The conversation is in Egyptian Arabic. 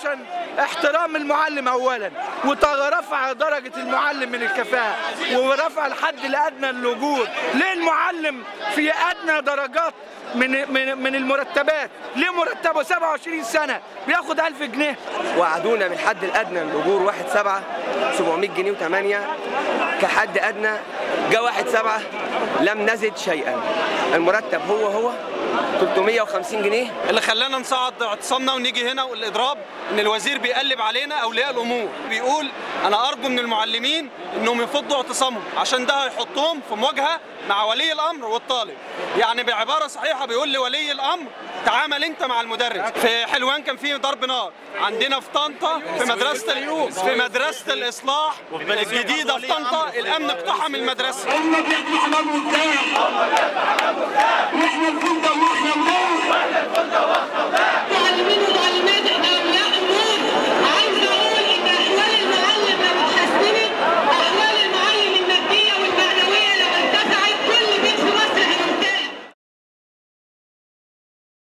عشان احترام المعلم اولا ورفع درجه المعلم من الكفاءه ورفع الحد الادنى للوجود ليه المعلم في ادنى درجات من من من المرتبات ليه مرتبه 27 سنه بياخد 1000 جنيه وعدونا من الحد الادنى للاجور واحد سبعة 700 جنيه و8 كحد ادنى جاء واحد سبعة لم نزد شيئا المرتب هو هو 350 جنيه اللي خلانا نصعد اعتصامنا ونيجي هنا والاضراب ان الوزير بيقلب علينا اولياء الامور بيقول انا ارجو من المعلمين انهم يفضوا اعتصامهم عشان ده هيحطهم في مواجهه مع ولي الامر والطالب يعني بعباره صحيحه بيقول لولي الامر تعامل انت مع المدرس في حلوان كان في ضرب نار عندنا في طنطا في مدرسه ال- في مدرسه الاصلاح الجديده في طنطا الامن اقتحم المدرسه هم بيطلعوا ازاي